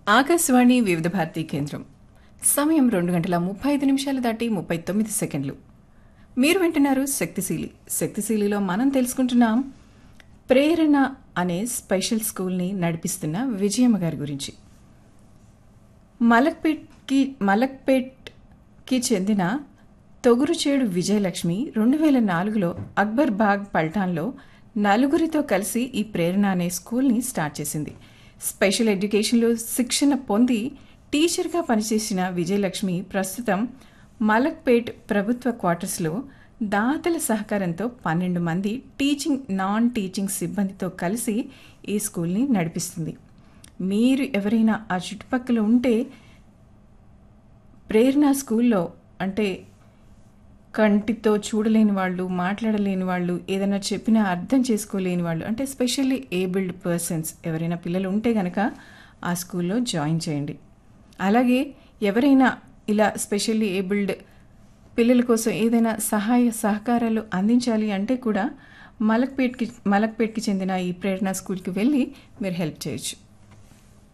ఆకాశవాణి వివిధ భారతి కేంద్రం సమయం రెండు గంటల ముప్పై ఐదు నిమిషాలు దాటి ముప్పై తొమ్మిది సెకండ్లు మీరు వింటున్నారు శక్తిశీలి శక్తిశీలిలో మనం తెలుసుకుంటున్నాం ప్రేరణ అనే స్పెషల్ స్కూల్ని నడిపిస్తున్న విజయమ్మ గారి గురించి మలక్పేట్కి మలక్పేట్కి చెందిన తొగురుచేడు విజయలక్ష్మి రెండు వేల నాలుగులో అక్బర్ బాగ్ పల్టాన్లో నలుగురితో కలిసి ఈ ప్రేరణ అనే స్కూల్ని స్టార్ట్ చేసింది స్పెషల్ ఎడ్యుకేషన్లో శిక్షణ పొంది టీచర్గా పనిచేసిన విజయలక్ష్మి ప్రస్తుతం మలక్పేట్ ప్రభుత్వ క్వార్టర్స్లో దాతల సహకారంతో పన్నెండు మంది టీచింగ్ నాన్ టీచింగ్ సిబ్బందితో కలిసి ఈ స్కూల్ని నడిపిస్తుంది మీరు ఎవరైనా ఆ చుట్టుపక్కల ఉంటే ప్రేరణ స్కూల్లో అంటే కంటితో చూడలేని వాళ్ళు మాట్లాడలేని వాళ్ళు ఏదైనా చెప్పినా అర్థం చేసుకోలేని వాళ్ళు అంటే స్పెషల్లీ ఏబుల్డ్ పర్సన్స్ ఎవరైనా పిల్లలు ఉంటే కనుక ఆ స్కూల్లో జాయిన్ చేయండి అలాగే ఎవరైనా ఇలా స్పెషల్లీ ఏబుల్డ్ పిల్లల కోసం ఏదైనా సహాయ సహకారాలు అందించాలి అంటే కూడా మలక్పేట్కి మలక్పేట్కి చెందిన ఈ ప్రేరణ స్కూల్కి వెళ్ళి మీరు హెల్ప్ చేయొచ్చు